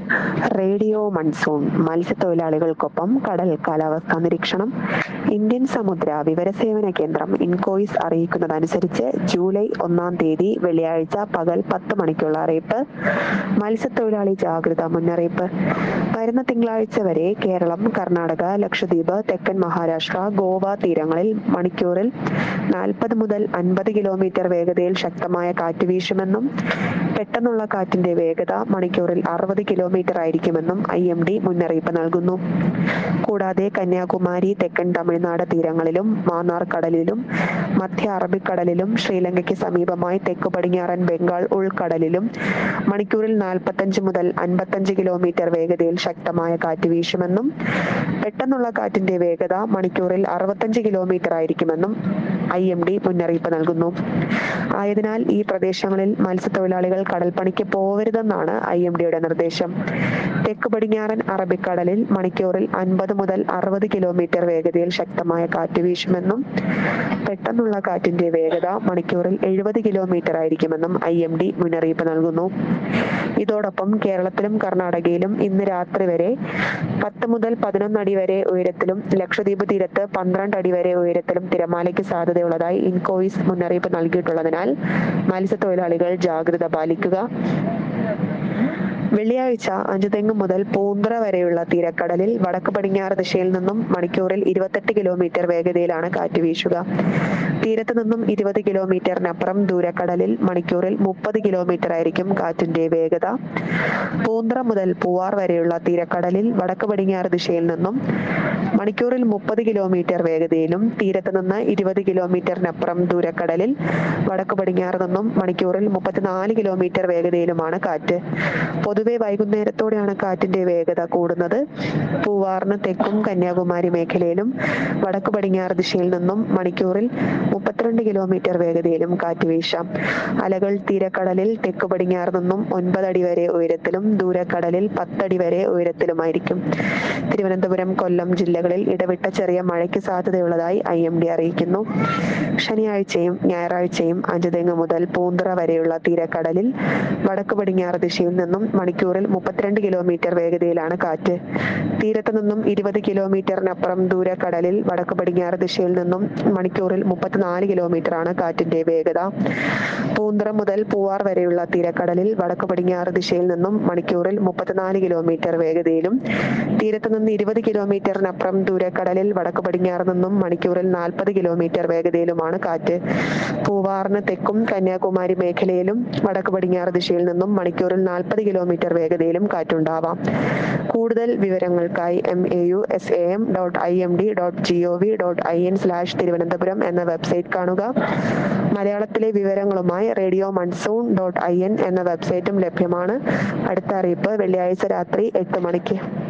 radio monsoon മത്സ്യത്തൊഴിലാളികൾക്കൊപ്പം കടൽ കാലാവസ്ഥാ നിരീക്ഷണം ഇന്ത്യൻ സമുദ്ര വിവരസേവന കേന്ദ്രം ഇൻകോയിസ് അറിയിക്കുന്നതനുസരിച്ച് ജൂലൈ ഒന്നാം തീയതി വെള്ളിയാഴ്ച പകൽ പത്ത് മണിക്കുള്ള അറിയിപ്പ് മത്സ്യത്തൊഴിലാളി ജാഗ്രതാ മുന്നറിയിപ്പ് വരുന്ന തിങ്കളാഴ്ച വരെ കേരളം കർണാടക ലക്ഷദ്വീപ് തെക്കൻ മഹാരാഷ്ട്ര ഗോവ തീരങ്ങളിൽ മണിക്കൂറിൽ നാൽപ്പത് മുതൽ അൻപത് കിലോമീറ്റർ വേഗതയിൽ ശക്തമായ കാറ്റ് വീശുമെന്നും പെട്ടെന്നുള്ള കാറ്റിന്റെ വേഗത മണിക്കൂറിൽ അറുപത് കിലോമീറ്റർ ആയിരിക്കുമെന്നും ഐ എം ഡി മുന്നറിയിപ്പ് നൽകുന്നു കൂടാതെ കന്യാകുമാരി തെക്കൻ തമിഴ്നാട് തീരങ്ങളിലും മാന്നാർ കടലിലും മധ്യ അറബിക്കടലിലും ശ്രീലങ്കയ്ക്ക് സമീപമായി തെക്കു പടിഞ്ഞാറൻ ബംഗാൾ ഉൾക്കടലിലും മണിക്കൂറിൽ നാൽപ്പത്തഞ്ച് മുതൽ അൻപത്തഞ്ച് കിലോമീറ്റർ വേഗതയിൽ ശക്തമായ കാറ്റ് വീശുമെന്നും പെട്ടെന്നുള്ള കാറ്റിന്റെ വേഗത മണിക്കൂറിൽ അറുപത്തഞ്ച് കിലോമീറ്റർ ആയിരിക്കുമെന്നും ഐ എം ഡി മുന്നറിയിപ്പ് നൽകുന്നു ആയതിനാൽ ഈ പ്രദേശങ്ങളിൽ മത്സ്യത്തൊഴിലാളികൾ കടൽപ്പണിക്ക് പോവരുതെന്നാണ് ഐ എം ഡിയുടെ നിർദ്ദേശം തെക്ക് പടിഞ്ഞാറൻ അറബിക്കടലിൽ മണിക്കൂറിൽ അൻപത് മുതൽ അറുപത് കിലോമീറ്റർ വേഗതയിൽ ശക്തമായ കാറ്റ് വീശുമെന്നും പെട്ടെന്നുള്ള കാറ്റിന്റെ വേഗത മണിക്കൂറിൽ എഴുപത് കിലോമീറ്റർ ആയിരിക്കുമെന്നും ഐ എം ഡി മുന്നറിയിപ്പ് നൽകുന്നു ഇതോടൊപ്പം കേരളത്തിലും കർണാടകയിലും ഇന്ന് രാത്രി വരെ പത്ത് മുതൽ പതിനൊന്ന് അടി വരെ ഉയരത്തിലും ലക്ഷദ്വീപ് തീരത്ത് പന്ത്രണ്ട് അടി വരെ ഉയരത്തിലും തിരമാലയ്ക്ക് സാധ്യതയുള്ളതായി ഇൻകോയിസ് മുന്നറിയിപ്പ് നൽകിയിട്ടുള്ളതിനാൽ മത്സ്യത്തൊഴിലാളികൾ ജാഗ്രത പാലിക്കുക വെള്ളിയാഴ്ച അഞ്ചുതെങ്ങ് മുതൽ പൂന്തറ വരെയുള്ള തീരക്കടലിൽ വടക്ക് പടിഞ്ഞാറ് ദിശയിൽ നിന്നും മണിക്കൂറിൽ ഇരുപത്തെട്ട് കിലോമീറ്റർ വേഗതയിലാണ് കാറ്റ് വീശുക തീരത്ത് നിന്നും ഇരുപത് കിലോമീറ്ററിനപ്പുറം ദൂരക്കടലിൽ മണിക്കൂറിൽ മുപ്പത് കിലോമീറ്റർ ആയിരിക്കും കാറ്റിന്റെ വേഗത പൂന്തറ മുതൽ പൂവാർ വരെയുള്ള തീരക്കടലിൽ വടക്ക് പടിഞ്ഞാറ് ദിശയിൽ നിന്നും മണിക്കൂറിൽ മുപ്പത് കിലോമീറ്റർ വേഗതയിലും തീരത്ത് നിന്ന് ഇരുപത് കിലോമീറ്ററിനപ്പുറം ദൂരക്കടലിൽ വടക്ക് പടിഞ്ഞാറ് നിന്നും മണിക്കൂറിൽ മുപ്പത്തിനാല് കിലോമീറ്റർ വേഗതയിലുമാണ് കാറ്റ് പൊതുവെ വൈകുന്നേരത്തോടെയാണ് കാറ്റിന്റെ വേഗത കൂടുന്നത് പൂവാറിന് തെക്കും കന്യാകുമാരി മേഖലയിലും വടക്ക് പടിഞ്ഞാറ് ദിശയിൽ നിന്നും മണിക്കൂറിൽ മുപ്പത്തിരണ്ട് കിലോമീറ്റർ വേഗതയിലും കാറ്റ് വീശാം അലകൾ തീരക്കടലിൽ തെക്ക് പടിഞ്ഞാറ് നിന്നും ഒൻപത് അടി വരെ ഉയരത്തിലും ദൂരക്കടലിൽ പത്തടി വരെ ഉയരത്തിലുമായിരിക്കും തിരുവനന്തപുരം കൊല്ലം ജില്ലകളിൽ ഇടവിട്ട ചെറിയ മഴയ്ക്ക് സാധ്യതയുള്ളതായി ഐ എം ഡി അറിയിക്കുന്നു ശനിയാഴ്ചയും ഞായറാഴ്ചയും അഞ്ചുതെങ്ങ് മുതൽ പൂന്തറ വരെയുള്ള തീരക്കടലിൽ വടക്ക് പടിഞ്ഞാറ് ദിശയിൽ നിന്നും മണിക്കൂറിൽ മുപ്പത്തിരണ്ട് കിലോമീറ്റർ വേഗതയിലാണ് കാറ്റ് തീരത്ത് നിന്നും ഇരുപത് കിലോമീറ്ററിനപ്പുറം ദൂരക്കടലിൽ വടക്ക് പടിഞ്ഞാറ് ദിശയിൽ നിന്നും മണിക്കൂറിൽ മുപ്പത്തിനാല് കിലോമീറ്റർ ആണ് കാറ്റിന്റെ വേഗത പൂന്തറ മുതൽ പൂവാർ വരെയുള്ള തീരക്കടലിൽ വടക്ക് പടിഞ്ഞാറ് ദിശയിൽ നിന്നും മണിക്കൂറിൽ മുപ്പത്തിനാല് കിലോമീറ്റർ വേഗതയിലും തീരത്ത് നിന്ന് ഇരുപത് കിലോമീറ്ററിനപ്പുറം ദൂരക്കടലിൽ വടക്ക് പടിഞ്ഞാറ് നിന്നും മണിക്കൂറിൽ നാൽപ്പത് കിലോമീറ്റർ വേഗതയിലുമാണ് കാറ്റ് പൂവാറിന് തെക്കും കന്യാകുമാരി മേഖലയിലും വടക്ക് പടിഞ്ഞാറ് ദിശയിൽ നിന്നും മണിക്കൂറിൽ നാൽപ്പത് കിലോമീറ്റർ വേഗതയിലും കാറ്റുണ്ടാവാം കൂടുതൽ വിവരങ്ങൾക്കായി M A U S A M dot I M D dot G O V dot I N slash Thiruvananthapuram എന്ന വെബ്സൈറ്റ് കാണുക മലയാളത്തിലെ വിവരങ്ങളുമായി radio monsoon dot I N എന്ന വെബ്സൈറ്റും ലഭ്യമാണ് അടുത്ത അറിയിപ്പ് വെള്ളിയാഴ്ച രാത്രി എട്ട് മണിക്ക്